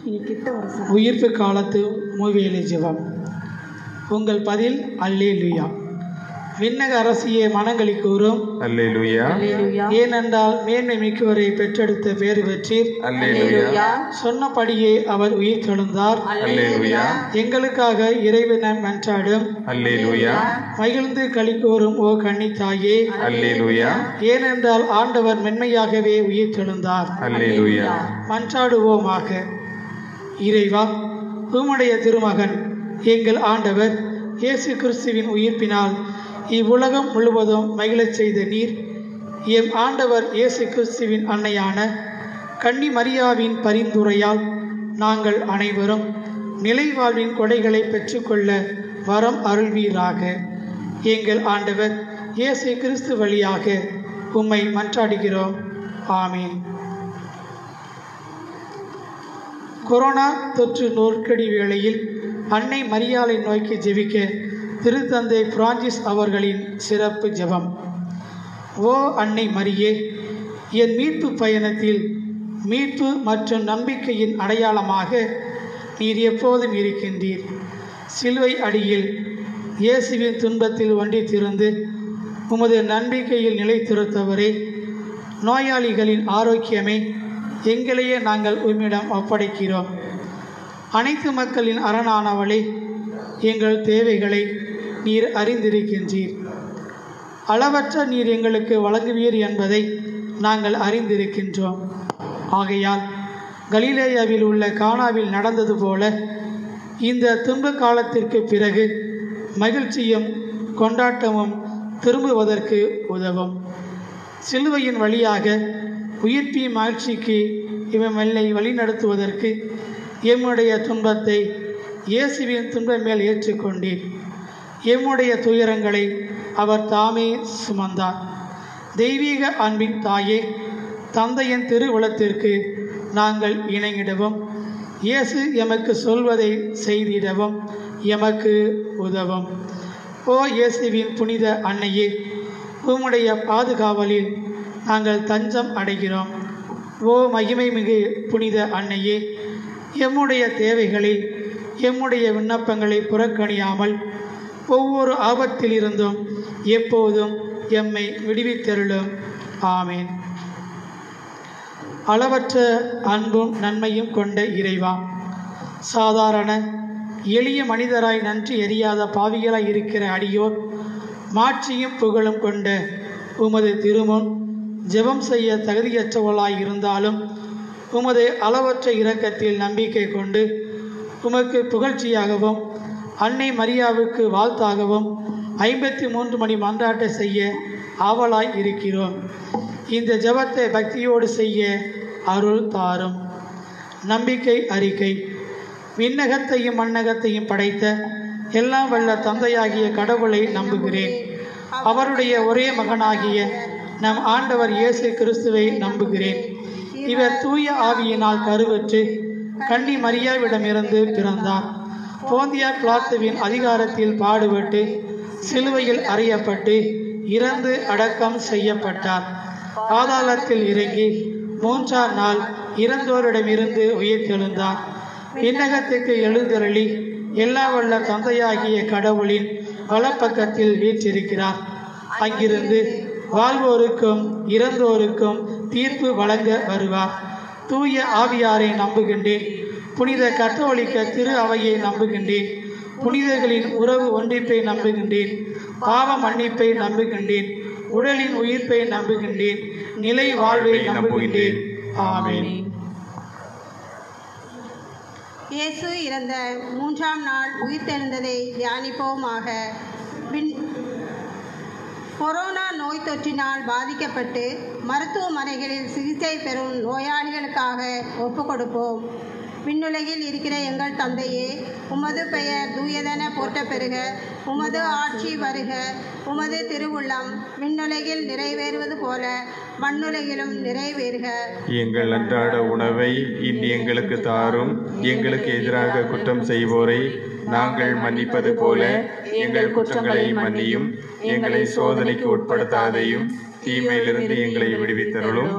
நீங்க கிட்ட வர சார் உயிர்ப்பு காலத்து மூவேலி ஜெபம் உங்கள் பதில் அல்லேலுயா விண்ணக அரசியே மனங்களி கூறும் அல்லேலூயா அல்லேலூயா ஏனென்றால் மேன்மை மிக்கவரை பெற்றெடுத்த பேறு பெற்றீர் அல்லேலூயா சொன்னபடியே அவர் உயிர் தெழுந்தார் அல்லேலூயா எங்களுக்காக இறைவனம் மன்றாடும் அல்லேலூயா மகிழ்ந்து களி கூறும் ஓ கன்னித்தாயே அல்லேலூயா ஏனென்றால் ஆண்டவர் மென்மையாகவே உயிர் தெழுந்தார் அல்லேலூயா மன்றாடுவோமாக இறைவா உம்முடைய திருமகன் எங்கள் ஆண்டவர் இயேசு கிறிஸ்துவின் உயிர்ப்பினால் இவ்வுலகம் முழுவதும் மகிழச் செய்த நீர் எம் ஆண்டவர் இயேசு கிறிஸ்துவின் அன்னையான கன்னி மரியாவின் பரிந்துரையால் நாங்கள் அனைவரும் நிலைவாழ்வின் கொடைகளை பெற்றுக்கொள்ள வரம் அருள்வீராக எங்கள் ஆண்டவர் இயேசு கிறிஸ்து வழியாக உம்மை மன்றாடுகிறோம் ஆமீன் கொரோனா தொற்று நோர்க்கடி வேளையில் அன்னை மரியாளை நோக்கி ஜெபிக்க திருத்தந்தை பிரான்சிஸ் அவர்களின் சிறப்பு ஜெபம் ஓ அன்னை மரியே என் மீட்பு பயணத்தில் மீட்பு மற்றும் நம்பிக்கையின் அடையாளமாக நீர் எப்போதும் இருக்கின்றீர் சிலுவை அடியில் இயேசுவின் துன்பத்தில் ஒன்றித்திருந்து உமது நம்பிக்கையில் நிலைத்திருத்தவரே நோயாளிகளின் ஆரோக்கியமே எங்களையே நாங்கள் உம்மிடம் ஒப்படைக்கிறோம் அனைத்து மக்களின் அரணானவளே எங்கள் தேவைகளை நீர் அறிந்திருக்கின்றீர் அளவற்ற நீர் எங்களுக்கு வழங்குவீர் என்பதை நாங்கள் அறிந்திருக்கின்றோம் ஆகையால் கலிலேயாவில் உள்ள கானாவில் நடந்தது போல இந்த துன்ப காலத்திற்கு பிறகு மகிழ்ச்சியும் கொண்டாட்டமும் திரும்புவதற்கு உதவும் சிலுவையின் வழியாக உயிர்ப்பி மகிழ்ச்சிக்கு இவமெல்லை வழிநடத்துவதற்கு எம்முடைய துன்பத்தை இயேசுவின் துன்பம் மேல் ஏற்றுக்கொண்டீர் எம்முடைய துயரங்களை அவர் தாமே சுமந்தார் தெய்வீக அன்பின் தாயே தந்தையின் திருவுளத்திற்கு நாங்கள் இணங்கிடவும் இயேசு எமக்கு சொல்வதை செய்திடவும் எமக்கு உதவும் ஓ இயேசுவின் புனித அன்னையே உம்முடைய பாதுகாவலில் நாங்கள் தஞ்சம் அடைகிறோம் ஓ மகிமை மிகு புனித அன்னையே எம்முடைய தேவைகளில் எம்முடைய விண்ணப்பங்களை புறக்கணியாமல் ஒவ்வொரு ஆபத்திலிருந்தும் எப்போதும் எம்மை விடுவித்தருளும் ஆமேன் அளவற்ற அன்பும் நன்மையும் கொண்ட இறைவா சாதாரண எளிய மனிதராய் நன்றி எறியாத பாவிகளாய் இருக்கிற அடியோர் மாட்சியும் புகழும் கொண்ட உமது திருமுன் ஜெபம் செய்ய தகுதியற்றவளாய் இருந்தாலும் உமது அளவற்ற இரக்கத்தில் நம்பிக்கை கொண்டு உமக்கு புகழ்ச்சியாகவும் அன்னை மரியாவுக்கு வாழ்த்தாகவும் ஐம்பத்தி மூன்று மணி மன்றாட்ட செய்ய ஆவலாய் இருக்கிறோம் இந்த ஜெபத்தை பக்தியோடு செய்ய அருள் தாரும் நம்பிக்கை அறிக்கை விண்ணகத்தையும் மண்ணகத்தையும் படைத்த எல்லாம் வல்ல தந்தையாகிய கடவுளை நம்புகிறேன் அவருடைய ஒரே மகனாகிய நம் ஆண்டவர் இயேசு கிறிஸ்துவை நம்புகிறேன் இவர் தூய ஆவியினால் கருவுற்று கன்னி மரியாவிடமிருந்து பிறந்தார் போந்தியா பிளாத்துவின் அதிகாரத்தில் பாடுபட்டு சிலுவையில் அறையப்பட்டு இறந்து அடக்கம் செய்யப்பட்டார் பாதாளத்தில் இறங்கி மூன்றாம் நாள் இறந்தோரிடமிருந்து உயிர்த்தெழுந்தார் விண்ணகத்துக்கு எழுந்தருளி எல்லா வல்ல தந்தையாகிய கடவுளின் வலப்பக்கத்தில் வீற்றிருக்கிறார் அங்கிருந்து வாழ்வோருக்கும் இறந்தோருக்கும் தீர்ப்பு வழங்க வருவார் தூய ஆவியாரை நம்புகின்றேன் புனித கத்தோலிக்க திரு அவையை நம்புகின்றேன் புனிதர்களின் உறவு ஒன்றிப்பை நம்புகின்றேன் பாவ மன்னிப்பை நம்புகின்றேன் உடலின் உயிர்ப்பை நம்புகின்றேன் நிலை வாழ்வை நம்புகின்றேன் ஆமென் இயேசு இறந்த மூன்றாம் நாள் உயிர்த்தெழுந்ததை தியானிப்போமாக விண் கொரோனா நோய் தொற்றினால் பாதிக்கப்பட்டு மருத்துவமனைகளில் சிகிச்சை பெறும் நோயாளிகளுக்காக ஒப்புக் கொடுப்போம் விண்ணுலகில் இருக்கிற எங்கள் தந்தையே உமது பெயர் தூயதென போற்ற பெறுக உமது ஆட்சி வருக உமது திருவுள்ளம் விண்ணுலகில் நிறைவேறுவது போல மண்ணுலகிலும் நிறைவேறுக எங்கள் அன்றாட உணவை இன்று எங்களுக்கு தாரும் எங்களுக்கு எதிராக குற்றம் செய்வோரை நாங்கள் மன்னிப்பது போல எங்கள் குற்றங்களை மன்னியும் எங்களை சோதனைக்கு உட்படுத்தாதையும் தீமையிலிருந்து எங்களை விடுவித்தருளும்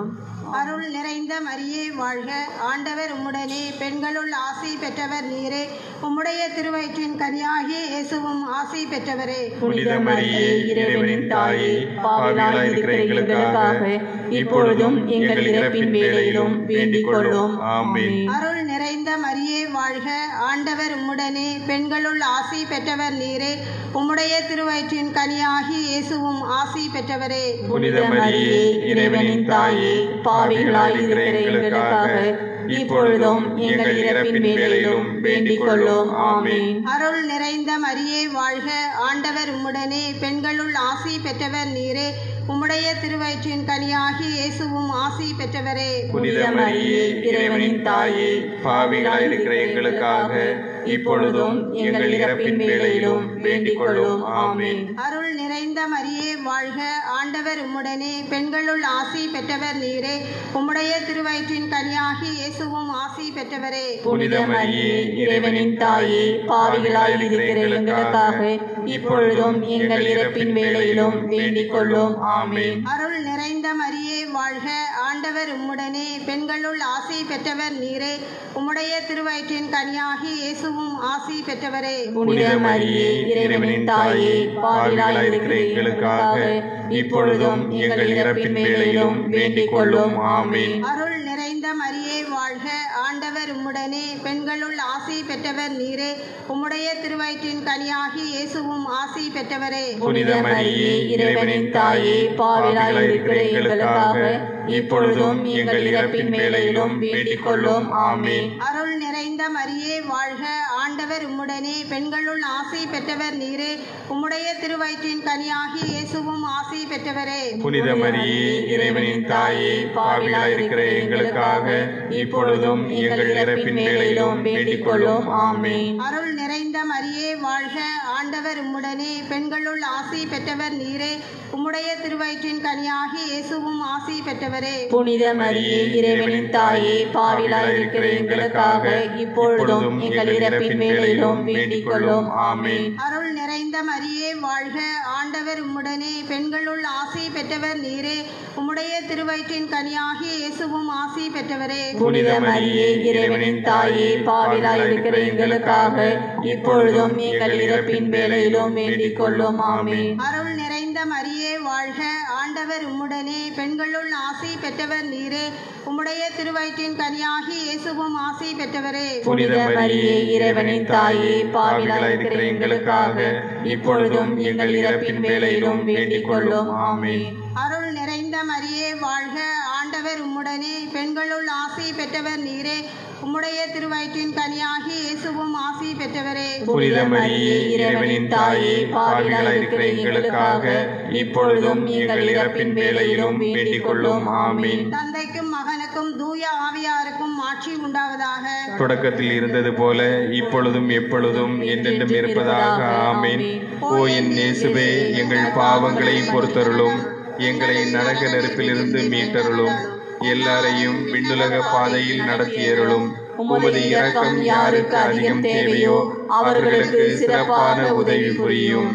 அருள் நிறைந்த மரியே வாழ்க ஆண்டவர் உம்முடனே பெண்களுள் ஆசி பெற்றவர் நீரே உம்முடைய திருவயிற்றின் கனியாகிய இயேசுவும் ஆசி பெற்றவரே புனித மரியே இறைவனின் தாயே பாவிகளாய் இருக்கிற எங்களுக்காக இப்பொழுதும் எங்கள் இறப்பின் வேளையிலும் வேண்டிக் கொள்ளும் ஆமென் அருள் நிறைந்த மரியே வாழ்க ஆண்டவர் உம்முடனே பெண்களுள் ஆசி பெற்றவர் நீரே உம்முடைய திருவயிற்றின் கனியாகி இயேசுவும் ஆசி பெற்றவரே புனித மரியே இறைவனின் தாயே பாவிகளாய் இருக்கிற எங்களுக்காக இப்பொழுதும் எங்கள் இறப்பின் வேளையிலும் வேண்டிக் கொள்ளும் ஆமென் அருள் நிறைந்த மரியே வாழ்க ஆண்டவர் உம்முடனே பெண்களுள் ஆசி பெற்றவர் நீரே உம்முடைய திருவயிற்றின் கனியாகி இயேசுவும் ஆசி பெற்றவரே புனித மரியே இறைவனின் தாயே பாவிகளாய் இருக்கிற எங்களுக்காக இப்பொழுதும் எங்கள் இறப்பின் வேளையிலும் வேண்டிக் கொள்ளும் ஆமென் அருள் நிறைந்த மரியே வாழ்க ஆண்டவர் உம்முடனே பெண்களுள் ஆசி பெற்றவர் நீரே உம்முடைய திருவயிற்றின் கனியாகி இயேசுவும் ஆசி பெற்றவரே புனித மரியே இறைவனின் தாயே பாவிகளாய் இருக்கிற எங்களுக்காக இப்பொழுதும் எங்கள் இறப்பின் வேளையிலும் வேண்டிக் கொள்ளும் ஆமென் அருள் நிறைந்த மரியே வாழ்க ஆண்டவர் உம்முடனே பெண்களுள் ஆசி பெற்றவர் நீரே உம்முடைய திருவயிற்றின் கனியாகி இயேசுவும் ஆசி பெற்றவரே புனித மரியே இறைவனின் தாயே பாவிகளாய் இருக்கிற எங்களுக்காக இப்பொழுதும் எங்கள் இறப்பின் வேளையிலும் வேண்டிக் கொள்ளும் ஆமென் அருள் நிறைந்த மரியே வாழ்க ஆண்டவர் உம்முடனே பெண்களுள் ஆசி பெற்றவர் நீரே உம்முடைய திருவயிற்றின் கனியாகி இயேசுவும் ஆசி பெற்றவரே புனித மரியே இறைவனின் தாயே பாவிகளாய் இருக்கிற எங்களுக்காக இப்பொழுதும் எங்கள் இறப்பின் வேளையிலும் வேண்டிக் கொள்ளும் ஆமென் அருள் நிறைந்த மரியே வாழ்க ஆண்டவர் உம்முடனே பெண்களுள் ஆசி பெற்றவர் நீரே உம்முடைய திருவயிற்றின் கனியாகி இயேசுவும் ஆசி பெற்றவரே புனித மரியே இறைவனின் தாயே பாவிகளாய் இருக்கிற எங்களுக்காக இப்பொழுதும் எங்கள் இறப்பின் வேளையிலும் வேண்டிக் கொள்ளும் ஆமென் அருள் நிறைந்த மரியே வாழ்க ஆண்டவர் உம்முடனே பெண்களுள் ஆசி பெற்றவர் நீரே உம்முடைய திருவயிற்றின் கனியாகி இயேசுவும் ஆசி பெற்றவரே புனித மரியே இறைவனின் தாயே பாவிலாய் இருக்கிற எங்களுக்காக இப்பொழுதும் எங்கள் இறப்பின் வேளையிலும் வேண்டிக் கொள்ளும் ஆமென் அருள் நிறைந்த மரியே வாழ்க ஆண்டவர் உம்முடனே பெண்களுள் ஆசி பெற்றவர் நீரே உம்முடைய திருவயிற்றின் கனியாகி இயேசுவும் ஆசி பெற்றவரே புனித மரியே இறைவனின் தாயே பாவிலாய் இருக்கிற எங்களுக்காக இப்பொழுதும் எங்கள் இறப்பின் வேளையிலும் வேண்டிக் கொள்ளும் ஆமென் அருள் நிறைந்த மரியே வாழ்க ஆண்டவர் உம்முடனே பெண்களுள் ஆசி பெற்றவர் நீரே உம்முடைய திருவயிற்றின் கனியாகி இயேசுவும் ஆசி பெற்றவரே புனித மரியே இறைவனின் தாயே பாவிலாய் இருக்கிற எங்களுக்காக இப்பொழுதும் எங்கள் இறப்பின் வேளையிலும் வேண்டிக் கொள்ளும் ஆமென் அருள் நிறைந்த மரியே வாழ்க ஆண்டவர் உம்முடனே பெண்களுள் ஆசி பெற்றவர் நீரே உம்முடைய திருவயிற்றின் கனியாகி இயேசுவும் ஆசி பெற்றவரே புனித மரியே இறைவனின் தாயே பாவிகளாய் இருக்கிற எங்களுக்காக இப்பொழுதும் எங்கள் இறப்பின் வேளையிலும் வேண்டிக் கொள்ளும் ஆமென் தந்தைக்கும் மகனுக்கும் தூய ஆவியாருக்கும் ஆட்சி உண்டாவதாக தொடக்கத்தில் இருந்தது போல இப்பொழுதும் எப்பொழுதும் என்றென்றும் இருப்பதாக ஆமென் ஓ என் இயேசுவே எங்கள் பாவங்களை பொறுத்தருளும் எங்களை நரக நெருப்பிலிருந்து மீட்டருளும் எல்லாரையும் விண்ணுலக பாதையில் நடத்தியருளும் உமது இரக்கம் யாருக்கு அதிகம் தேவையோ அவர்களுக்கு சிறப்பான உதவி புரியும்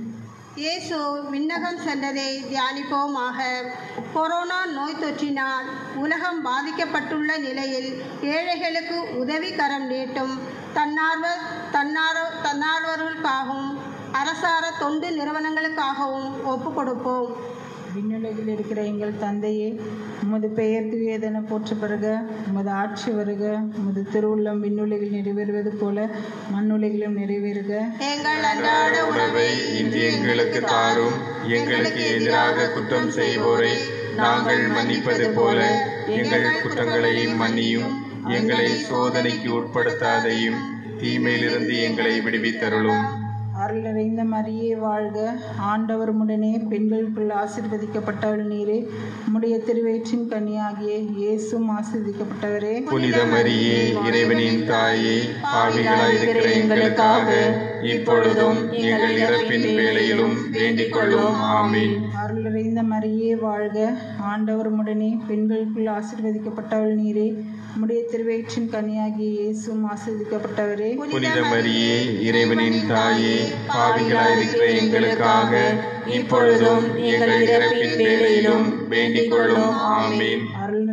இயேசு விண்ணகம் சென்றதை தியானிப்போமாக கொரோனா நோய் தொற்றினால் உலகம் பாதிக்கப்பட்டுள்ள நிலையில் ஏழைகளுக்கு உதவி கரம் நீட்டும் தன்னார்வ தன்னார்வ தன்னார்வர்களுக்காகவும் அரசார தொண்டு நிறுவனங்களுக்காகவும் ஒப்பு கொடுப்போம் விண்ணுலகில் இருக்கிற எங்கள் தந்தையே உமது பெயர் தூயதென போற்றப்படுக உமது ஆட்சி வருக உமது திருவுள்ளம் விண்ணுலகில் நிறைவேறுவது போல மண்ணுலகிலும் நிறைவேறுக எங்கள் அன்றாட உணவை இன்று எங்களுக்கு தாரும் எங்களுக்கு எதிராக குற்றம் செய்வோரை நாங்கள் மன்னிப்பது போல எங்கள் குற்றங்களை மன்னியும் எங்களை சோதனைக்கு உட்படுத்தாதையும் தீமையிலிருந்து எங்களை விடுவித்தருளும் அருள் நிறைந்த மரியே வாழ்க ஆண்டவர் முடனே பெண்களுக்குள் ஆசீர்வதிக்கப்பட்டவள் நீரே உம்முடைய திருவயிற்றின் கன்னியாகிய இயேசும் ஆசீர்வதிக்கப்பட்டவரே புனித மரியே இறைவனின் தாயே பாவிகளாய் இருக்கிற எங்களுக்காக இப்பொழுதும் எங்கள் இறப்பின் வேளையிலும் வேண்டிக் கொள்ளும் ஆமீன் அருள் நிறைந்த மரியே வாழ்க ஆண்டவர் முடனே பெண்களுக்குள் ஆசீர்வதிக்கப்பட்டவள் நீரே உம்முடைய திருவயிற்றின் கன்னியாகிய இயேசும் ஆசீர்வதிக்கப்பட்டவரே புனித மரியே இறைவனின் தாயே பாவிகளாய் இருக்கிற எங்களுக்காக இப்பொழுதும் எங்கள் இறப்பின் வேளையிலும் வேண்டிக் கொள்ளும் ஆமீன் அருள் நிறைந்த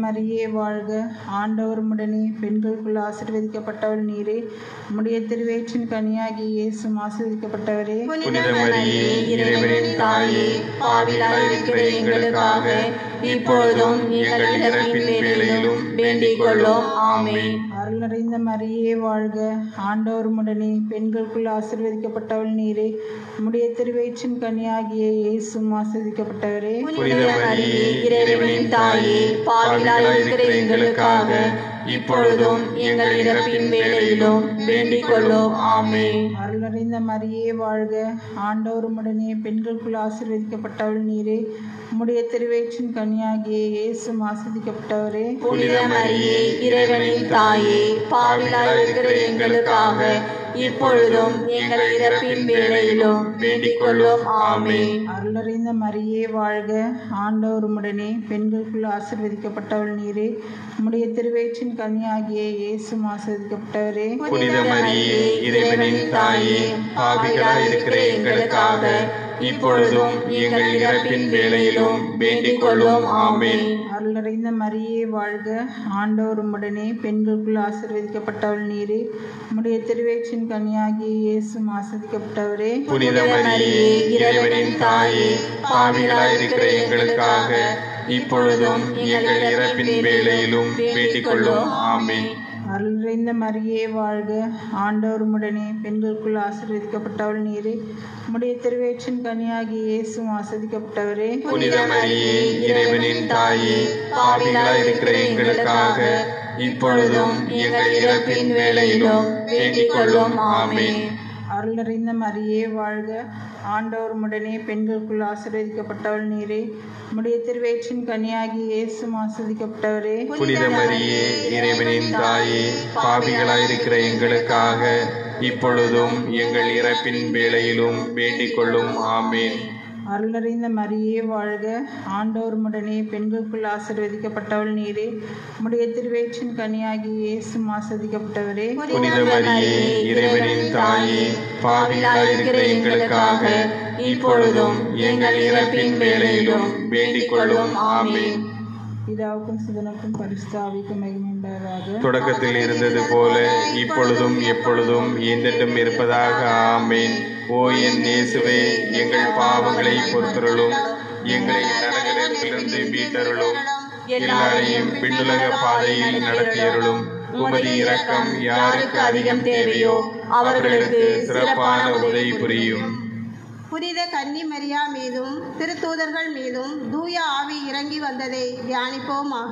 மரியே வாழ்க ஆண்டவர் உடனே பெண்களுக்குள் ஆசீர்வதிக்கப்பட்டவள் நீரே உம்முடைய திருவயிற்றின் கனியாகிய இயேசும் ஆசீர்வதிக்கப்பட்டவரே புனித மரியே இறைவனின் தாயே பாவிகளாய் இருக்கிற எங்களுக்காக இப்பொழுதும் எங்கள் இறப்பின் வேளையிலும் வேண்டிக் கொள்ளும் ஆமென் அருள் நிறைந்த மரியே வாழ்க ஆண்டவர் உடனே பெண்களுக்குள் ஆசீர்வதிக்கப்பட்டவள் நீரே உம்முடைய திருவயிற்றின் கனியாகிய இயேசும் ஆசீர்வதிக்கப்பட்டவரே புனித மரியே இறைவனின் தாயே பாவிகளாய் இருக்கிற எங்களுக்காக இப்பொழுதும் எங்கள் இறப்பின் வேளையிலும் வேண்டிக் கொள்ளும் ஆமென் அருள் நிறைந்த மரியே வாழ்க ஆண்டவர் உடனே பெண்களுக்குள் ஆசீர்வதிக்கப்பட்டவள் நீரே உம்முடைய திருவயிற்றின் கனியாகிய இயேசும் ஆசீர்வதிக்கப்பட்டவரே புனித மரியே இறைவனின் தாயே பாவிகளாய் இருக்கிற எங்களுக்காக இப்பொழுதும் எங்கள் இறப்பின் வேளையிலும் வேண்டிக் கொள்ளும் ஆமென் அருள் நிறைந்த மரியே வாழ்க ஆண்டவர் உடனே பெண்களுக்குள் ஆசீர்வதிக்கப்பட்டவள் நீரே உம்முடைய திருவயிற்றின் கனியாகிய இயேசும் ஆசீர்வதிக்கப்பட்டவரே புனித மரியே இறைவனின் தாயே பாவிகளாய் இருக்கிற எங்களுக்காக இப்பொழுதும் எங்கள் இறப்பின் வேளையிலும் வேண்டிக் கொள்ளும் ஆமென் அருள் நிறைந்த மரியே வாழ்க ஆண்டவர் உடனே பெண்களுக்குள் ஆசீர்வதிக்கப்பட்டவள் நீரே உம்முடைய திருவயிற்றின் கனியாகிய இயேசும் ஆசீர்வதிக்கப்பட்டவரே புனித மரியே இறைவனின் தாயே பாவிகளாய் இருக்கிற எங்களுக்காக இப்பொழுதும் எங்கள் இறப்பின் வேளையிலும் வேண்டிக் கொள்ளும் ஆமென் அருள் நிறைந்த மரியே வாழ்க ஆண்டவர் உடனே பெண்களுக்குள் ஆசீர்வதிக்கப்பட்டவள் நீரே உம்முடைய திருவயிற்றின் கனியாகிய இயேசும் ஆசீர்வதிக்கப்பட்டவரே புனித மரியே இறைவனின் தாயே பாவிகளாய் இருக்கிற எங்களுக்காக இப்பொழுதும் எங்கள் இறப்பின் வேளையிலும் வேண்டிக் கொள்ளும் ஆமென் அருள் நிறைந்த மரியே வாழ்க ஆண்டவர் உடனே பெண்களுக்குள் ஆசீர்வதிக்கப்பட்டவள் நீரே உம்முடைய திருவயிற்றின் கனியாகிய இயேசும் ஆசீர்வதிக்கப்பட்டவரே புனித மரியே இறைவனின் தாயே பாவிகளாய் இருக்கிற எங்களுக்காக இப்பொழுதும் எங்கள் இறப்பின் வேளையிலும் வேண்டிக் கொள்ளும் ஆமென் அருள் நிறைந்த மரியே வாழ்க ஆண்டவர் உடனே பெண்களுக்குள் ஆசீர்வதிக்கப்பட்டவள் நீரே உம்முடைய திருவயிற்றின் கனியாகிய இயேசும் ஆசீர்வதிக்கப்பட்டவரே புனித மரியே இறைவனின் தாயே பாவிகளாய் இருக்கிற எங்களுக்காக இப்பொழுதும் எங்கள் இறப்பின் வேளையிலும் வேண்டிக் கொள்ளும் ஆமென் பிதாவுக்கும் சுதனுக்கும் பரிசுத்தாவிக்கும் மகிமையுண்டாவதாக தொடக்கத்தில் இருந்தது போல இப்பொழுதும் எப்பொழுதும் என்றென்றும் இருப்பதாக ஆமேன் ஓ என் இயேசுவே எங்கள் பாவங்களை பொறுத்தருளும் எங்களை நரகத்திலிருந்து மீட்டருளும் எல்லாரையும் விண்ணுலக பாதையில் நடத்தியருளும் உமது இரக்கம் யாருக்கு அதிகம் தேவையோ அவர்களுக்கு சிறப்பான உதவி புரியும் புனித கன்னி மரியா மீதும் திருத்தூதர்கள் மீதும் தூய ஆவி இறங்கி வந்ததை தியானிப்போமாக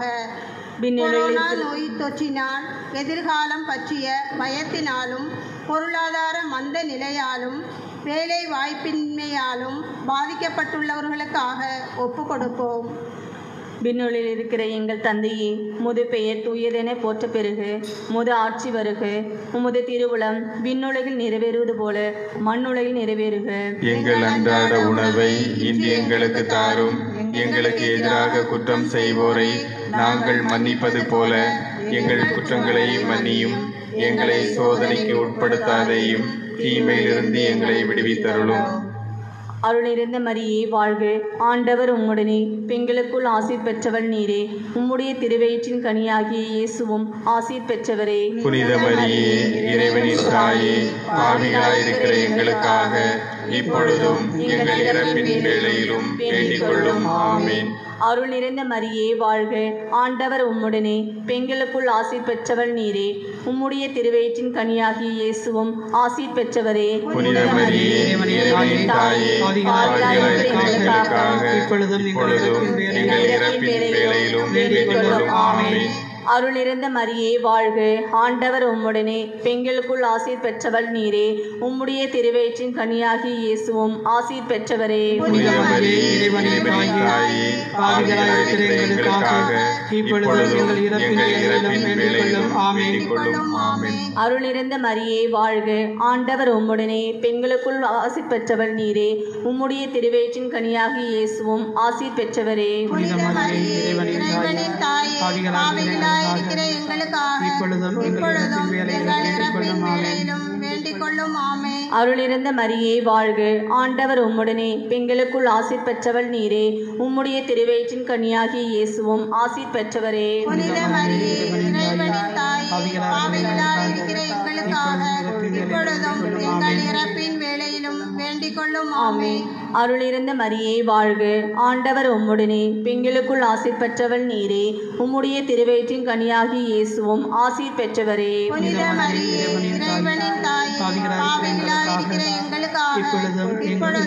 கொரோனா நோய் தொற்றினால் எதிர்காலம் பற்றிய பயத்தினாலும் பொருளாதார மந்த நிலையாலும் வேலை வாய்ப்பின்மையாலும் பாதிக்கப்பட்டுள்ளவர்களுக்காக ஒப்பு கொடுப்போம் விண்ணுளில் இருக்கிற எங்கள் தந்தையே முது பெயர் தூயதென போற்ற பெருகு முது ஆட்சி வருக உமது திருவுளம் விண்ணுலகில் நிறைவேறுவது போல மண்ணுலகில் நிறைவேறுக எங்கள் அன்றாட உணவை இன்று எங்களுக்கு தாரும் எங்களுக்கு எதிராக குற்றம் செய்வோரை நாங்கள் மன்னிப்பது போல எங்கள் குற்றங்களை மன்னியும் எங்களை சோதனைக்கு உட்படுத்தாதேயும் தீமையிலிருந்து எங்களை விடுவித்தருளும் அருள் நிறைந்த மரியே வாழ்க ஆண்டவர் உம்முடனே பெண்களுக்குள் ஆசீர் பெற்றவள் நீரே உம்முடைய திருவயிற்றின் கனியாகிய இயேசுவும் ஆசீர் பெற்றவரே புனித மரியே இறைவனின் தாயே பாவிகளாயிருக்கிற எங்களுக்காக இப்பொழுதும் எங்கள் இறப்பின் வேளையிலும் வேண்டிக் கொள்ளும் ஆமீன் அருள் நிறைந்த மரியே வாழ்க ஆண்டவர் உம்முடனே பெண்களுக்குள் ஆசீர் பெற்றவள் நீரே உம்முடைய திருவயிற்றின் கனியாகிய இயேசுவும் ஆசீர் பெற்றவரே புனித மரியே இறைவனின் தாயே பாவிகளாயிருக்கிற எங்களுக்காக இப்பொழுதும் எங்கள் இறப்பின் வேளையிலும் வேண்டிக் கொள்ளும் ஆமீன் அருள் நிறைந்த மரியே வாழ்க ஆண்டவர் உம்முடனே பெண்களுக்குள் ஆசீர் பெற்றவள் நீரே உம்முடைய திருவயிற்றின் கனியாகிய இயேசுவும் ஆசீர் பெற்றவரே புனித மரியே இறைவனின் தாயே பாவிகளாயிருக்கிற எங்களுக்காக இப்பொழுதும் எங்கள் இறப்பின் வேளையிலும் வேண்டிக் கொள்ளும் ஆமீன் அருள் நிறைந்த மரியே வாழ்க ஆண்டவர் உம்முடனே பெண்களுக்குள் ஆசீர் பெற்றவள் நீரே உம்முடைய திருவயிற்றின் கனியாகிய இயேசுவும் ஆசீர் பெற்றவரே புனித மரியே இறைவனின் இறைவனின் தாயே தாயே பாவிகளாயிருக்கிற எங்களுக்காக இப்பொழுதும் எங்கள் இப்பொழுதும் இறப்பின் வேளையிலும் எங்கள் வேண்டிக் இறப்பின் கொள்ளும் ஆமென் வேளையிலும் வேண்டிக் வேண்டிக் கொள்ளும் ஆமே அருளிருந்த மரியே வாழ்க ஆண்டவர் உம்முடனே பெண்களுக்குள் ஆசீர் பெற்றவள் நீரே உம்முடைய திருவயிற்றின் கனியாகிய இயேசுவும் ஆசீர் பெற்றவரே புனித மரியே இறைவனின் தாயே பாவிகளாய் இருக்கிற எங்களுக்காக இப்பொழுதும் எங்கள் இறப்பின் வேளையிலும் வேண்டிக் கொள்ளும் ஆமே அருளிருந்த மரியே வாழ்க ஆண்டவர் உம்முடனே பெண்களுக்குள் ஆசீர் பெற்றவள் நீரே உம்முடைய திருவயிற்றின் கனியாகிய இயேசுவும் ஆசீர் பெற்றவரே புனித மரியே இறைவனின் தாயே பாவிகளாய் இருக்கிற எங்களுக்காக இப்பொழுதும்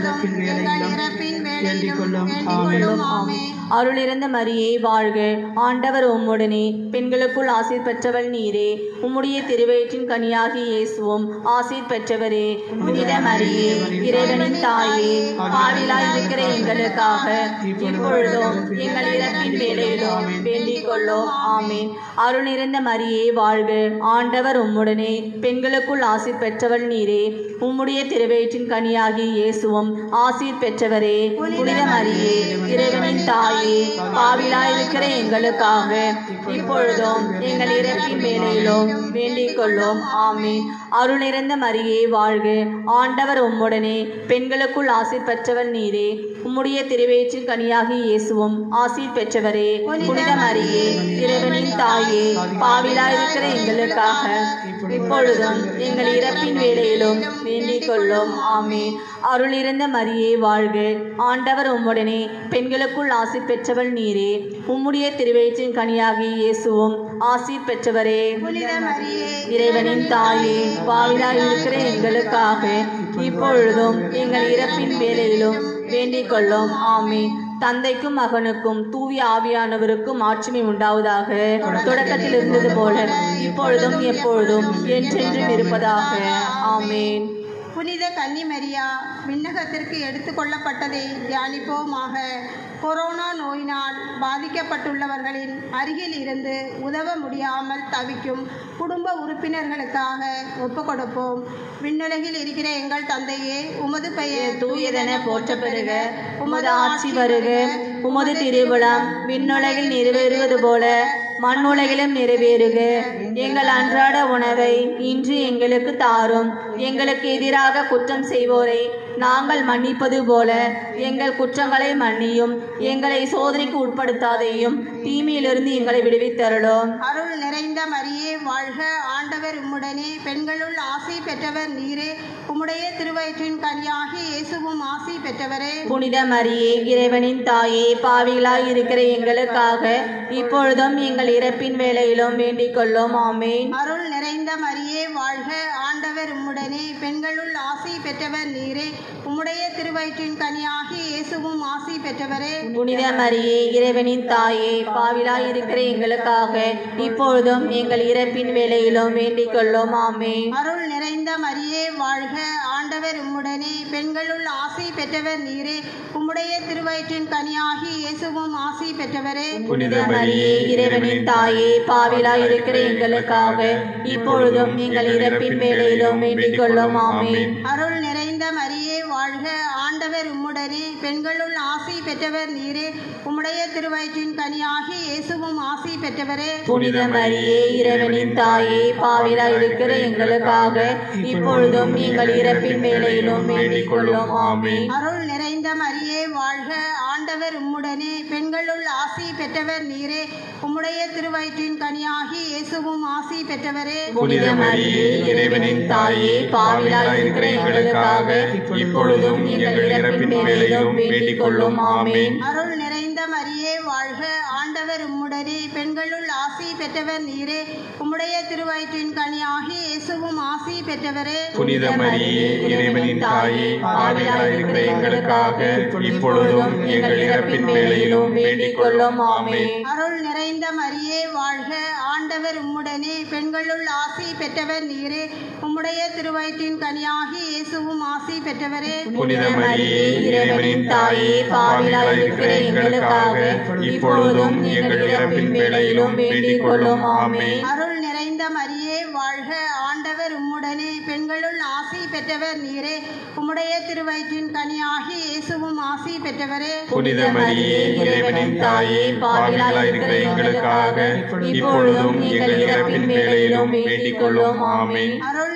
எங்கள் இறப்பின் வேளையிலும் வேண்டிக் கொள்ளும் ஆமே அருளிருந்த மரியே வாழ்க ஆண்டவர் உம்முடனே பெண்களுக்குள் ஆசீர் பெற்றவள் நீரே உம்முடைய திருவயிற்றின் கனியாகிய இயேசுவும் ஆசீர் பெற்றவரே புனித மரியே இறைவனின் தாயே பாவிலாய் இருக்கிற எங்களுக்காக இப்பொழுதும் எங்கள் இறப்பின் வேளையிலும் வேண்டிக் கொள்ளும் ஆமீன் அருளிருந்த மரியே வாழ்க ஆண்டவர் உம்முடனே பெண்களுக்குள் ஆசீர் பெற்றவள் நீரே உம்முடைய திருவயிற்றின் கனியாகிய இயேசுவும் ஆசீர் பெற்றவரே புனித மரியே இறைவனின் தாயே பாவிலாயிருக்கிற எங்களுக்காக இப்பொழுதும் எங்கள் இறப்பின் வேளையிலும் வேண்டிக் கொள்ளும் ஆமீன் அருளிருந்த மரியே வாழ்க ஆண்டவர் உம்முடனே பெண்களுக்குள் ஆசீர் பெற்றவள் நீரே உம்முடைய திருவயிற்றின் கனியாகிய இயேசுவும் ஆசீர் பெற்றவரே புனித மரியே இறைவனின் தாயே பாவிலாயிருக்கிற எங்களுக்காக இப்பொழுதும் எங்கள் இறப்பின் வேளையிலும் வேண்டிக் கொள்ளும் ஆமீன் அருளிருந்த மரியே வாழ்க ஆண்டவர் உம்முடனே பெண்களுக்குள் ஆசீர் பெற்றவள் நீரே உம்முடைய திருவயிற்றின் கனியாகிய இயேசுவும் ஆசீர் பெற்றவரே புனித மரியே இறைவனின் தாயே பாவிலாய் இருக்கிற எங்களுக்காக இப்பொழுதும் எங்கள் இறப்பின் வேலையிலும் வேண்டிக் கொள்ளும் ஆமீன் தந்தைக்கும் மகனுக்கும் தூய ஆவியானவருக்கும் ஆட்சிமை உண்டாவதாக தொடக்கத்தில் இருந்தது போல இப்பொழுதும் எப்பொழுதும் என்றென்றும் இருப்பதாக ஆமேன் புனித கன்னிமரியா விண்ணகத்திற்கு எடுத்துக்கொள்ளப்பட்டதை தியானிப்போமாக கொரோனா நோயினால் பாதிக்கப்பட்டுள்ளவர்களின் அருகில் இருந்து உதவ முடியாமல் தவிக்கும் குடும்ப உறுப்பினர்களுக்காக ஒப்புக்கொடுப்போம் விண்ணுலகில் இருக்கிற எங்கள் தந்தையே உமது பெயர் தூயதென போற்ற பெறுக உமது ஆட்சி வருக உமது திருவிழம் விண்ணுலகில் நிறைவேறுவது போல மண்ணுலகிலும் நிறைவேறுக எங்கள் அன்றாட உணவை இன்று எங்களுக்கு தாரும் எங்களுக்கு எதிராக குற்றம் செய்வோரை நாங்கள் மன்னிப்பது போல எங்கள் குற்றங்களை மன்னியும் எங்களை சோதனைக்கு உட்படுத்தாதையும் தீமையிலிருந்து எங்களை விடுவித்தருளும் அருள் நிறைந்த மரியே வாழ்க ஆண்டவர் உம்முடனே பெண்களுள் ஆசி பெற்றவர் நீரே உம்முடைய திருவயிற்றின் கனியாகி இயேசுவும் ஆசி பெற்றவரே புனித மரியே இறைவனின் தாயே பாவிகளாய் இருக்கிற எங்களுக்காக இப்பொழுதும் எங்கள் இறப்பின் வேளையிலும் வேண்டிக் கொள்ளும் ஆமேன் அருள் நிறைந்த மரியே வாழ்க ஆண்டவர் உம்முடனே பெண்களுள் ஆசி பெற்றவர் நீரே உம்முடைய திருவயிற்றின் கனியாகி இயேசுவும் ஆசி பெற்றவரே புனித மரியே இறைவனின் தாயே பாவிலாய் இருக்கிற எங்களுக்காக இப்பொழுதும் எங்கள் இறப்பின் வேளையிலும் வேண்டிக் கொள்ளும் ஆமேன் அருள் நிறைந்த மரியே வாழ்க ஆண்டவர் உம்முடனே பெண்களுள் ஆசி பெற்றவர் நீரே உம்முடைய திருவயிற்றின் கனியாகி இயேசுவும் ஆசி பெற்றவரே புனித மரியே இறைவனின் தாயே பாவிலாய் இருக்கிற எங்களுக்காக இப்பொழுதும் எங்கள் இறப்பின் வேளையிலும் வேண்டிக் கொள்ளும் ஆமேன் அருள் நிறைந்த மரியே வாழ்க ஆண்டவர் உம்முடனே பெண்களுள் ஆசி பெற்றவர் நீரே உம்முடைய திருவயிற்றின் கனியாகி இயேசுவும் ஆசி பெற்றவரே புனித மரியே இறைவனின் தாயே பாவிலாய் இருக்கிற எங்களுக்காக இப்பொழுதும் எங்கள் இறப்பின் வேளையிலும் வேண்டிக் கொள்ளும் ஆமேன் அருள் நிறைந்த மரியே வாழ்க ஆண்டவர் உம்முடனே பெண்களுள் ஆசி பெற்றவர் நீரே உம்முடைய திருவயிற்றின் கனியாகி இயேசுவும் ஆசி பெற்றவரே புனித மரியே இறைவனின் தாயே பாவிலாய் இருக்கிற எங்களுக்காக இப்பொழுதும் எங்கள் இறப்பின் வேளையிலும் வேண்டிக் கொள்ளும் ஆமேன் அருள் நிறைந்த மரியே வாழ்க ஆண்டவர் உம்முடனே பெண்களுள் ஆசி பெற்றவர் நீரே உம்முடைய திருவயிற்றின் கனியாகி இயேசுவும் ஆசி பெற்றவரே புனித மரியே இறைவனின் தாயே பாவிலாய் இருக்கிற எங்களுக்காக இப்பொழுதும் எங்கள் இறப்பின் வேளையிலும் வேண்டிக் கொள்ளும் ஆமேன் அருள் நிறைந்த மரியே வாழ்க ஆண்டவர் உம்முடனே பெண்களுள் ஆசி பெற்றவர் நீரே உம்முடைய திருவயிற்றின் கனியாகி இயேசுவும் ஆசி பெற்றவரே புனித மரியே இறைவனின் தாயே பாவிலாய் இருக்கிற எங்களுக்காக இப்பொழுதும் எங்கள் இறப்பின் வேளையிலும் வேண்டிக் கொள்ளும் ஆமேன் அருள் நிறைந்த மரியே வாழ்க ஆண்டவர் உம்முடனே பெண்களுள் ஆசி பெற்றவர் நீரே உம்முடைய திருவயிற்றின் கனியாகி இயேசுவும் ஆசி பெற்றவரே புனித மரியே இறைவனின் தாயே பாவிலாய் இருக்கிற எங்களுக்காக இப்பொழுதும் எங்கள் இறப்பின் வேளையிலும் வேண்டிக் கொள்ளும் ஆமேன் அருள் நிறைந்த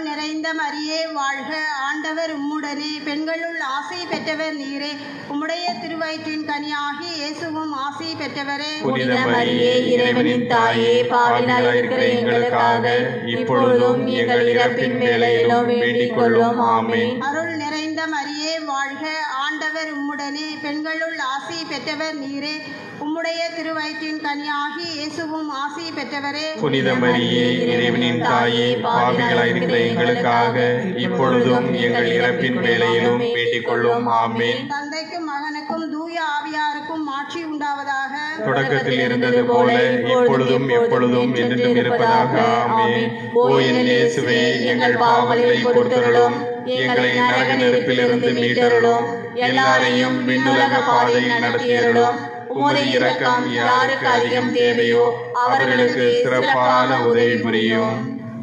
மரியே வாழ்க ஆண்டவர் உம்முடனே பெண்களுள் ஆசை பெற்றவர் நீரே உம்முடைய திருவயிற்றின் கனியாகி இயேசுவும் ஆசை பெற்றவரே புனித மரியே இறைவனின் தாயே பாவிகளாய் இருக்கிற எங்களுக்காக இப்பொழுதும் எங்கள் இறப்பின் வேளையிலும் வேண்டிக் கொள்ளும் ஆமென் அருள் நிறைந்த மரியே வாழ்க ஆண்டவர் உம்முடனே பெண்களுள் ஆசி பெற்றவர் நீரே உம்முடைய திருவயிற்றின் கனியாகி இயேசுவும் ஆசி பெற்றவரே புனித மரியே இறைவனின் தாயே பாவிகளாய் இருக்கிற எங்களுக்காக இப்பொழுதும் எங்கள் இறப்பின் வேளையிலும் வேண்டிக் கொள்ளும் ஆமென் தந்தைக்கும் மகனுக்கும் தூய ஆவியாருக்கும் ஆட்சி உண்டாவதாக தொடக்கத்தில் இருந்தது போல இப்பொழுதும் எப்பொழுதும் என்றென்றும் இருப்பதாக ஆமென் ஓ என் இயேசுவே எங்கள் பாவங்களை பொறுத்தருளும் எங்களை நரக நெருப்பிலிருந்து மீட்டருளும் எல்லாரையும் விண்ணுலக பாதையில் நடத்தியருளும் உமது இரக்கம் யாருக்கு அதிகம் தேவையோ அவர்களுக்கு சிறப்பான உதவி புரியும்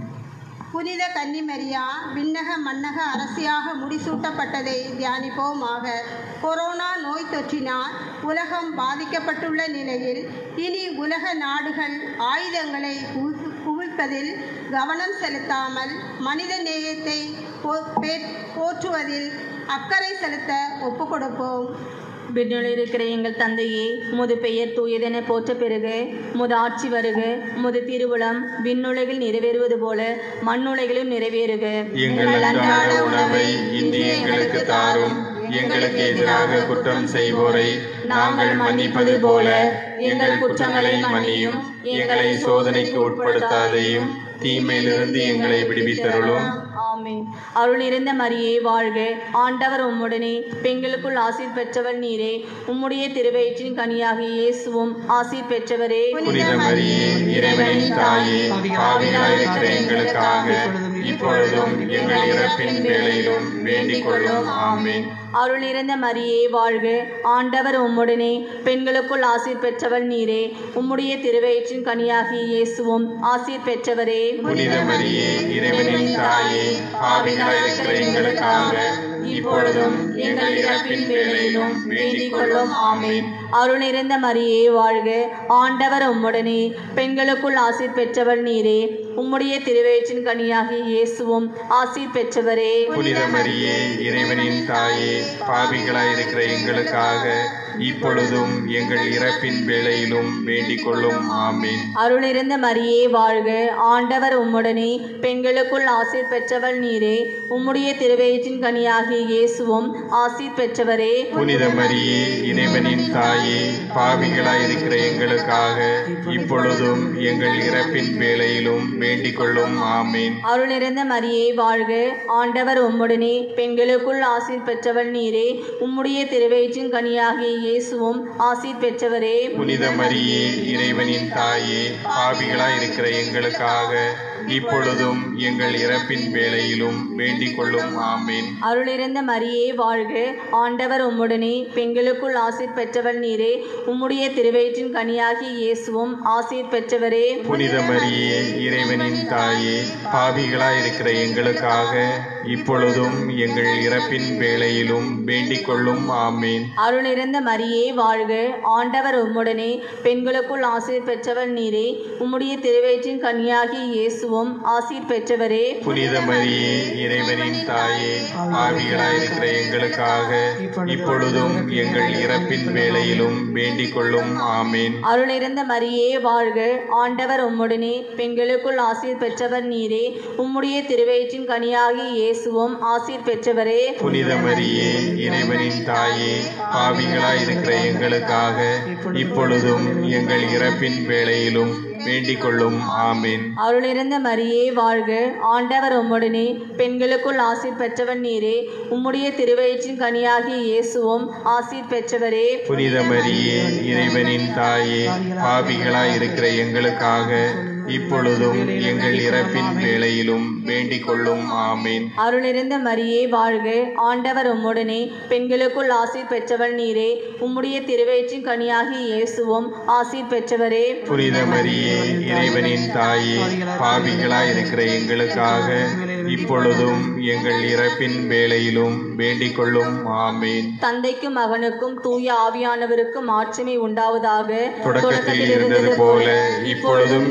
புனித கன்னிமரியா விண்ணக மன்னக அரசியாக முடிசூட்டப்பட்டதை தியானிப்போமாக கொரோனா நோய் தொற்றினால் உலகம் பாதிக்கப்பட்டுள்ள நிலையில் இனி உலக நாடுகள் ஆயுதங்களை குவி- குவிப்பதில் கவனம் செலுத்தாமல் மனித நேயத்தை போ- பே- போற்றுவதில் அக்கறை செலுத்த ஒப்புக்கொடுப்போம் விண்ணில் இருக்கிற எங்கள் தந்தையே உமது பெயர் தூயதென போற்ற பெறுக உமது ஆட்சி வருக உமது திருவுளம் விண்ணுலகில் நிறைவேறுவது போல மண்ணுலகிலும் நிறைவேறுக எங்கள் அன்றாட உணவை இன்று எங்களுக்கு தாரும் எங்களுக்கு எதிராக குற்றம் செய்வோரை நாங்கள் மன்னிப்பது போல எங்கள் குற்றங்களை மன்னியும் எங்களை சோதனைக்கு உட்படுத்தாதையும் தீமையிலிருந்து எங்களை விடுவித்தருளும் ஆமென் அருள் நிறைந்த மரியே வாழ்க ஆண்டவர் உம்முடனே பெண்களுக்குள் ஆசீர் பெற்றவர் நீரே உம்முடைய திருவயிற்றின் கனியாகிய இயேசுவும் ஆசீர் பெற்றவரே புனித மரியே இறைவனின் தாயே பாவிகளாயிருக்கிற எங்களுக்காக இப்பொழுதும் எங்கள் இறப்பின் வேளையிலும் வேண்டிக் கொள்ளும் ஆமென் அருள் நிறைந்த மரியே வாழ்க ஆண்டவர் உம்முடனே பெண்களுக்குள் ஆசீர் பெற்றவர் நீரே உம்முடைய திருவயிற்றின் கனியாகிய இயேசுவும் ஆசீர் பெற்றவரே புனித மரியே இறைவனின் தாயே பாவிகளாயிருக்கிற எங்களுக்காக இப்பொழுதும் எங்கள் இறப்பின் வேளையிலும் வேண்டிக் கொள்ளும் ஆமென் அருள் நிறைந்த மரியே வாழ்க ஆண்டவர் உம்முடனே பெண்களுக்குள் ஆசீர் பெற்றவர் நீரே உம்முடைய திருவயிற்றின் கனியாகிய இயேசுவும் ஆசீர் பெற்றவரே புனித மரியே இறைவனின் தாயே பாவிகளாயிருக்கிற எங்களுக்காக இப்பொழுதும் எங்கள் இறப்பின் வேளையிலும் வேண்டிக் கொள்ளும் ஆமென் அருள் நிறைந்த மரியே வாழ்க ஆண்டவர் உம்முடனே பெண்களுக்குள் ஆசீர் பெற்றவர் நீரே உம்முடைய திருவயிற்றின் கனியாகிய இயேசுவும் ஆசீர் பெற்றவரே புனித மரியே இறைவனின் தாயே பாவிகளாயிருக்கிற எங்களுக்காக இப்பொழுதும் எங்கள் இறப்பின் வேளையிலும் வேண்டிக் கொள்ளும் ஆமென் அருள் நிறைந்த மரியே வாழ்க ஆண்டவர் உம்முடனே பெண்களுக்குள் ஆசீர் பெற்றவர் நீரே உம்முடைய திருவயிற்றின் கனியாகிய இயேசுவும் ஆசீர் பெற்றவரே புனித மரியே இறைவனின் தாயே பாவிகளாயிருக்கிற எங்களுக்காக இப்பொழுதும் எங்கள் இறப்பின் வேளையிலும் வேண்டிக் கொள்ளும் ஆமென் அருள் நிறைந்த மரியே வாழ்க ஆண்டவர் உம்முடனே பெண்களுக்குள் ஆசீர் பெற்றவர் நீரே உம்முடைய திருவயிற்றின் கனியாகிய இயேசுவும் ஆசீர் பெற்றவரே புனித மரியே இறைவனின் தாயே பாவிகளாயிருக்கிற எங்களுக்காக இப்பொழுதும் எங்கள் இறப்பின் வேளையிலும் வேண்டிக் கொள்ளும் ஆமென் அருள் நிறைந்த மரியே வாழ்க ஆண்டவர் உம்முடனே பெண்களுக்குள் ஆசீர் பெற்றவர் நீரே உம்முடைய திருவயிற்றின் கனியாகிய இயேசுவும் ஆசீர் பெற்றவரே புனித மரியே இறைவனின் தாயே பாவிகளாயிருக்கிற எங்களுக்காக இப்பொழுதும் எங்கள் இறப்பின் வேளையிலும் வேண்டிக் கொள்ளும் ஆமென் அருள் நிறைந்த மரியே வாழ்க ஆண்டவர் உம்முடனே பெண்களுக்குள் ஆசீர் பெற்றவர் நீரே உம்முடைய திருவயிற்றின் கனியாகிய இயேசுவும் ஆசீர் பெற்றவரே புனித மரியே இறைவனின் தாயே பாவிகளாயிருக்கிற எங்களுக்காக இப்பொழுதும் எங்கள் இறப்பின் வேளையிலும் வேண்டிக் கொள்ளும் ஆமென் அருள் நிறைந்த மரியே வாழ்க ஆண்டவர் உம்முடனே பெண்களுக்குள் ஆசீர் பெற்றவர் நீரே உம்முடைய திருவயிற்றின் கனியாகிய இயேசுவும் ஆசீர் பெற்றவரே புனித மரியே இறைவனின் தாயே பாவிகளாயிருக்கிற எங்களுக்காக இப்பொழுதும் எங்கள் இறப்பின் வேளையிலும் வேண்டிக் கொள்ளும் ஆமென் அருள் நிறைந்த மரியே வாழ்க ஆண்டவர் உம்முடனே பெண்களுக்குள் ஆசீர் பெற்றவர் நீரே உம்முடைய திருவயிற்றின் கனியாகிய இயேசுவும் ஆசீர் பெற்றவரே புனித மரியே இறைவனின் தாயே பாவிகளாயிருக்கிற எங்களுக்காக இப்பொழுதும் எங்கள் இறப்பின் வேளையிலும் வேண்டிக் கொள்ளும் ஆமென் தந்தைக்கும் மகனுக்கும் தூய ஆவியானவருக்கும் மாட்சிமை உண்டாவதாக தொடக்கத்தில் இருந்தது போல இப்பொழுதும் எப்பொழுதும்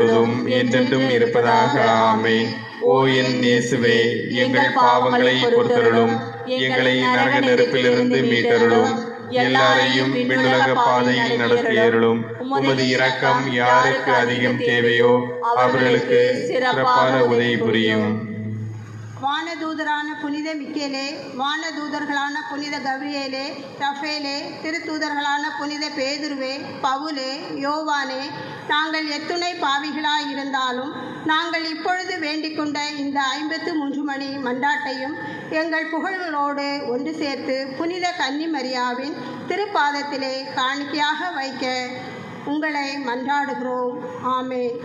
இப்பொழுதும் என்றென்றும் இருப்பதாக ஆமென் ஓ என் இயேசுவே எங்கள் பாவங்களை பொறுத்தருளும் எங்களை நரக நெருப்பிலிருந்து மீட்டருளும் எல்லாரையும் விண்ணுலக பாதையில் நடத்தியருளும் உமது இரக்கம் யாருக்கு அதிகம் தேவையோ அவர்களுக்கு சிறப்பான உதவி புரியும் வானதூதரான புனித மிக்கேலே வானதூதர்களான புனித கவ்ரியேலே ரஃபேலே திருத்தூதர்களான புனித பேதுருவே பவுலே யோவானே நாங்கள் எத்துணை பாவிகளாய் இருந்தாலும் நாங்கள் இப்பொழுது வேண்டிக் கொண்ட இந்த ஐம்பத்து மூன்று மணி மண்டாட்டையும் எங்கள் புகழ்களோடு ஒன்று சேர்த்து புனித கன்னிமரியாவின் திருப்பாதத்திலே காணிக்கையாக வைக்க உங்களை மன்றாடுகிறோம் ஆமென்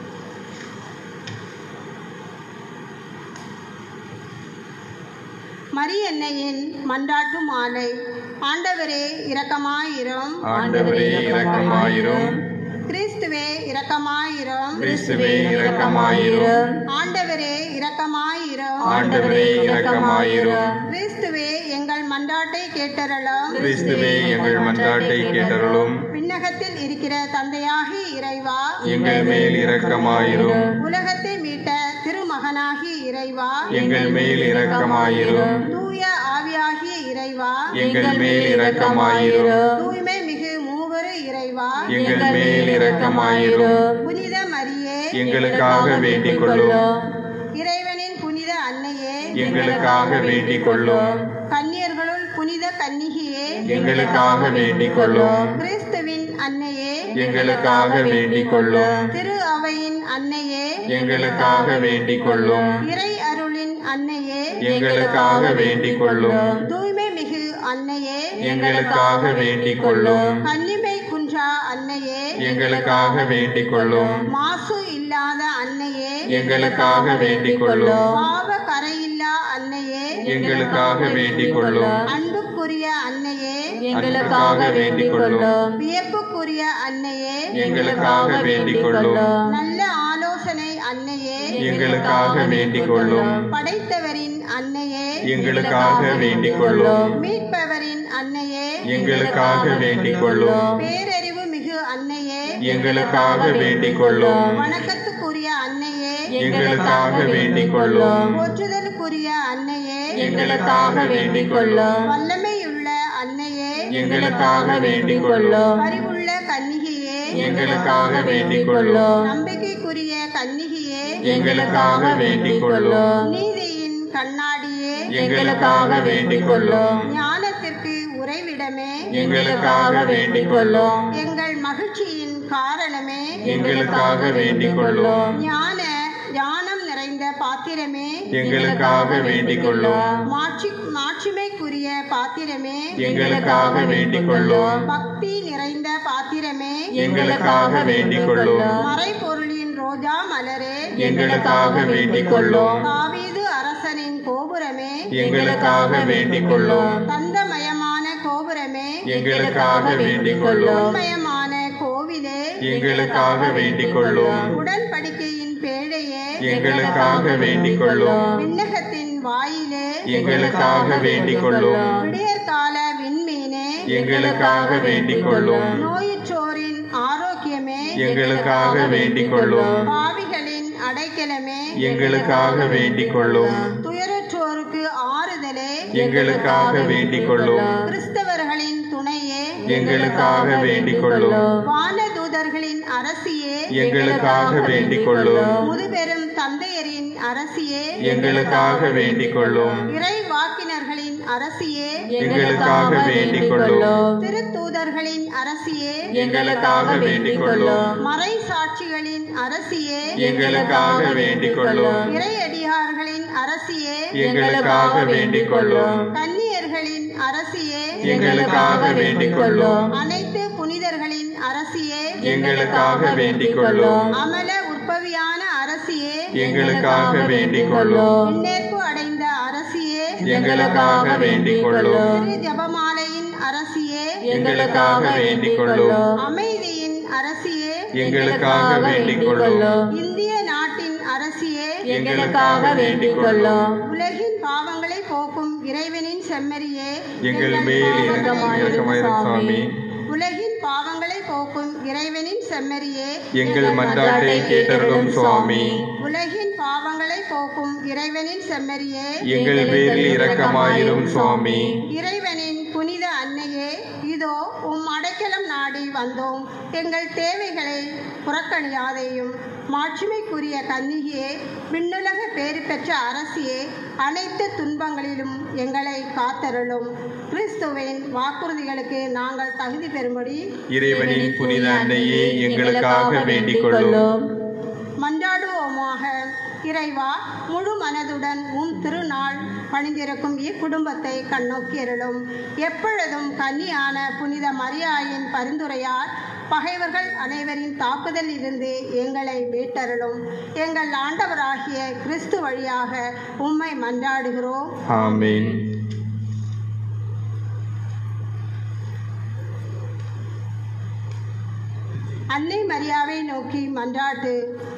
மரியன்னையின் மன்றாட்டு மாலை ஆண்டவரே இரக்கமாயிரும் ஆண்டவரே இரக்கமாயிரும் கிறிஸ்துவே இரக்கமாயிரும் கிறிஸ்துவே இரக்கமாயிரும் ஆண்டவரே இரக்கமாயிரும் ஆண்டவரே இரக்கமாயிரும் கிறிஸ்துவே எங்கள் மன்றாட்டை கேட்டருளும் கிறிஸ்துவே எங்கள் மன்றாட்டை கேட்டருளும் விண்ணகத்தில் இருக்கிற தந்தையாகி இறைவா எங்கள் மேல் இரக்கமாயிரும் உலகத்தை மீட்ட திருமகனாகி இறைவா எங்கள் மேல் இரக்கமாயிரும் தூய ஆவியாகிய இறைவா எங்கள் மேல் இரக்கமாயிரும் தூய்மை மிகு மூவரு இறைவா எங்கள் மேல் இரக்கமாயிரும் புனித மரியே எங்களுக்காக வேண்டிக் கொள்ளும் இறைவனின் புனித அன்னையே எங்களுக்காக வேண்டிக் கொள்ளும் கன்னியர்களுள் புனித கன்னிகையே எங்களுக்காக வேண்டிக் கொள்ளும் கிறிஸ்துவின் அன்னையே எங்களுக்காக வேண்டிக் கொள்ளும் திரு அவையின் அன்னையே எங்களுக்காக வேண்டிக் கொள்ளும் இறை அருளின் அன்னையே எங்களுக்காக வேண்டிக் கொள்ளும் தூய்மை மிகு அன்னையே எங்களுக்காக வேண்டிக் கொள்ளும் கன்னிமை குன்றா அன்னையே எங்களுக்காக வேண்டிக் கொள்ளும் மாசு இல்லாத அன்னையே எங்களுக்காக வேண்டிக் கொள்ளும் பாவ கரையில்லா அன்னையே எங்களுக்காக வேண்டிக் கொள்ளும் அன்புக்குரிய அன்னையே எங்களுக்காக வேண்டிக் கொள்ளும் வியப்புக்குரிய அன்னையே எங்களுக்காக வேண்டிக் கொள்ளும் நல்ல ஆலோசனை அன்னையே எங்களுக்காக வேண்டிக் கொள்ளும் படைத்தவரின் அன்னையே எங்களுக்காக வேண்டிக் கொள்ளும் மீட்பவரின் அன்னையே எங்களுக்காக வேண்டிக் கொள்ளும் பேரறிவு மிகு அன்னையே எங்களுக்காக வேண்டிக் கொள்ளும் வணக்கத்துக்குரிய அன்னையே எங்களுக்காக வேண்டிக் கொள்ளும் போற்றுதலுக்குரிய அன்னையே எங்களுக்காக வேண்டிக் கொள்ளும் வல்லமையுள்ள அன்னையே எங்களுக்காக வேண்டிக் கொள்ளும் அறிவுள்ள கன்னிகையே எங்களுக்காக வேண்டிக் கொள்ளும் நம்பிக்கைக்குரிய கன்னிகையே எங்களுக்காக வேண்டிக் கொள்ளும் நீதியின் கண்ணாடியே எங்களுக்காக வேண்டிக் கொள்ளும் ஞானத்திற்கு உறைவிடமே எங்களுக்காக வேண்டிக் கொள்ளும் எங்கள் மகிழ்ச்சியின் காரணமே எங்களுக்காக வேண்டிக் கொள்ளும் ஞான ஞானம் நிறைந்த பாத்திரமே எங்களுக்காக வேண்டிக் கொள்ளும் மாட்சி மாட்சிமைக்குரிய பாத்திரமே எங்களுக்காக வேண்டிக் கொள்ளும் பக்தி நிறைந்த பாத்திரமே எங்களுக்காக வேண்டிக் கொள்ளும் மறைபொருளின் ரோஜா மலரே எங்களுக்காக வேண்டிக் கொள்ளும் தாவீது அரசனின் கோபுரமே எங்களுக்காக வேண்டிக் கொள்ளும் தந்தமயமான கோபுரமே எங்களுக்காக வேண்டிக் கொள்ளும் உண்மயமான கோவிலே எங்களுக்காக வேண்டிக் கொள்ளும் உடன்படிக்கையின் பேழையே எங்களுக்காக வேண்டிக் கொள்ளும் விண்ணகத்தின் வாயிலே எங்களுக்காக வேண்டிக் கொள்ளும் விடியற்கால விண்மீனே எங்களுக்காக வேண்டிக் கொள்ளும் நோயுற்றோரின் ஆரோக்கியமே எங்களுக்காக வேண்டிக் கொள்ளும் பாவிகளின் அடைக்கலமே எங்களுக்காக வேண்டிக் கொள்ளும் துயரற்றோருக்கு ஆறுதலே எங்களுக்காக வேண்டிக் கொள்ளும் கிறிஸ்தவர்களின் துணையே எங்களுக்காக வேண்டிக் கொள்ளும் வானதூதர்களின் அரசியே எங்களுக்காக வேண்டிக் கொள்ளும் முதுபெரும் தந்தையரின் அரசியே எங்களுக்காக வேண்டிக் கொள்ளும் இறை வாக்கினர்களின் அரசியே எங்களுக்காக வேண்டிக் கொள்ளும் திருத்தூதர்களின் அரசியே எங்களுக்காக வேண்டிக் கொள்ளும் மறை சாட்சிகளின் அரசியே எங்களுக்காக வேண்டிக் கொள்ளும் இறையடியார்களின் அரசியே எங்களுக்காக வேண்டிக் கொள்ளும் கன்னியர்களின் அரசியே எங்களுக்காக வேண்டிக் கொள்ளும் அனைத்து புனிதர்களின் அரசியே எங்களுக்காக வேண்டிக் கொள்ளும் அமல உற்பவியான அரசியே எங்களுக்காக வேண்டிக் கொள்ளும் முன்னேற்பு அடைந்த அரசியே எங்களுக்காக வேண்டிக் கொள்ளும் திரு ஜபமாலையின் அரசியே எங்களுக்காக வேண்டிக் கொள்ளும் அமைதியின் அரசியே எங்களுக்காக வேண்டிக் கொள்ளும் இந்திய நாட்டின் அரசியே எங்களுக்காக வேண்டிக் கொள்ளும் உலகின் பாவங்களை போக்கும் இறைவனின் செம்மறியே எங்கள் மேல் இரக்கமாயிரும் சுவாமி உலகின் பாவங்களை போக்கும் இறைவனின் செம்மறியே எங்கள் மன்றாட்டை கேட்டருளும் சுவாமி உலகின் பாவங்களை போக்கும் இறைவனின் செம்மறியே எங்கள் பேரில் இரக்கமாயிரும் சுவாமி இறைவனின் புனித அன்னையே இதோ உம் அடைக்கலம் நாடி வந்தோம் எங்கள் தேவைகளை புறக்கணியாதையும் மாட்சிமைக்குரிய கன்னிகையே விண்ணுலக பேறு பெற்ற அரசியே அனைத்து துன்பங்களிலும் எங்களை காத்தருளும் கிறிஸ்துவின் வாக்குறுதிகளுக்கு நாங்கள் தகுதி பெறும்படி இறைவனின் புனித அன்னையே எங்களுக்காக வேண்டிக் கொள்ளும் மன்றாடுவோமாக இறைவா முழு மனதுடன் உம் திருநாள் பணிந்திருக்கும் இக்குடும்பத்தை கண்ணோக்கியருளும் எப்பொழுதும் கன்னியான புனித மரியாயின் பரிந்துரையால் பகைவர்கள் அனைவரின் தாக்குதல் இருந்து எங்களை மீட்டருளும் எங்கள் ஆண்டவராகிய கிறிஸ்து வழியாக உம்மை மன்றாடுகிறோம் ஆமென் அன்னை மரியாவை நோக்கி மன்றாட்டு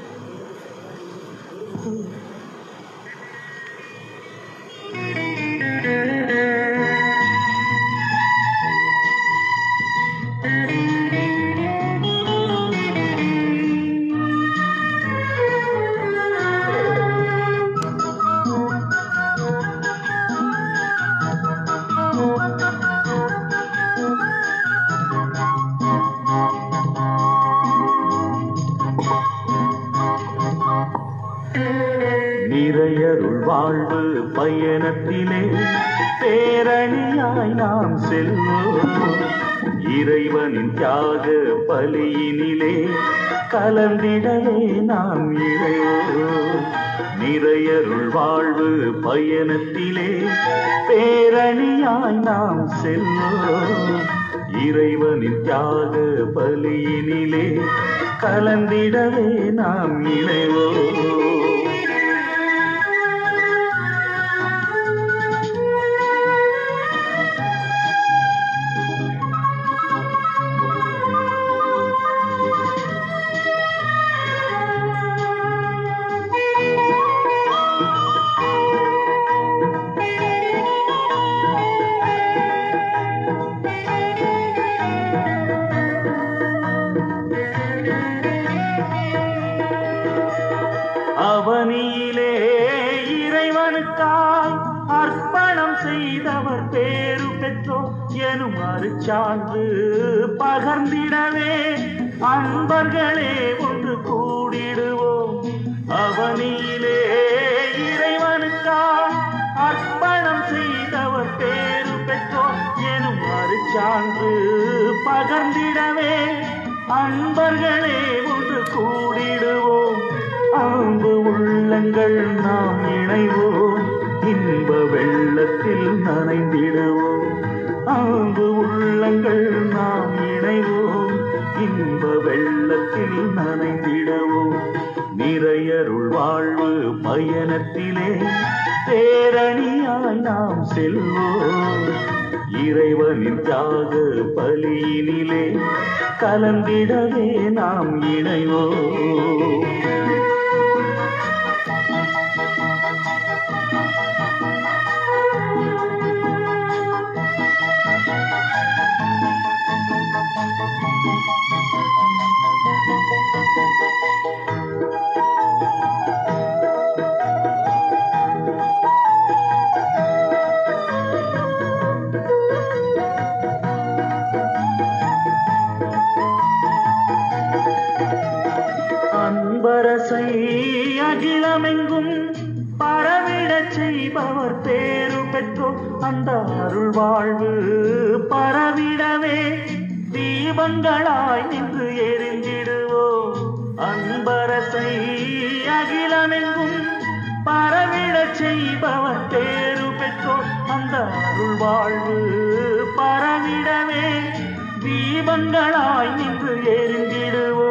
நிறையருள் வாழ்வு பயணத்திலே பேரணியாய் நாம் செல்வோம் இறைவனின் தியாக பலியினிலே கலந்திடவே நாம் இறைவோம் நிறையருள் வாழ்வு பயணத்திலே பேரணியாய் நாம் செல்வோம் இறைவனின் தியாக பலியினிலே கலந்திடவே நாம் இணைவோம் அவனியிலே இறைவனுக்காய் அர்ப்பணம் செய்தவர் பேரு பெற்றோர் எனும் அருச்சான்று பகர்ந்திடவே அன்பர்களே ஒன்று கூடிடுவோம் அவனியிலே இறைவனுக்காய் அர்ப்பணம் செய்தவர் பேரு பெற்றோர் எனும் அருச்சான்று பகர்ந்திடவே அன்பர்களே ஒன்று கூடிடுவோம் அன்பு உள்ளங்கள் நாம் இணைவோம் இன்ப வெள்ளத்தில் நனைந்திடுவோம் அன்பு உள்ளங்கள் நாம் இணைவோம் இன்ப வெள்ளத்தில் நனைந்திடுவோம் நிறையருள் வாழ்வு பயணத்திலே பேரணியாய் நாம் செல்வோம் இறைவனின் தியாக பலியினிலே கலந்திடவே நாம் இணைவோம் அன்பரசை அகிலமெங்கும் பரவிடச் செய்பவர் பேரு பெற்றோர் அந்த அருள் வாழ்வு பரவிடவே தீபங்களாய் நின்று எரிந்திடுவோம் அன்பரசை அகிலமெங்கும் பரவிடச் செய்பவர் பேரு பெற்றோர் அந்த அருள் வாழ்வு பரவிடவே தீபங்களாய் நின்று எரிந்திடுவோம்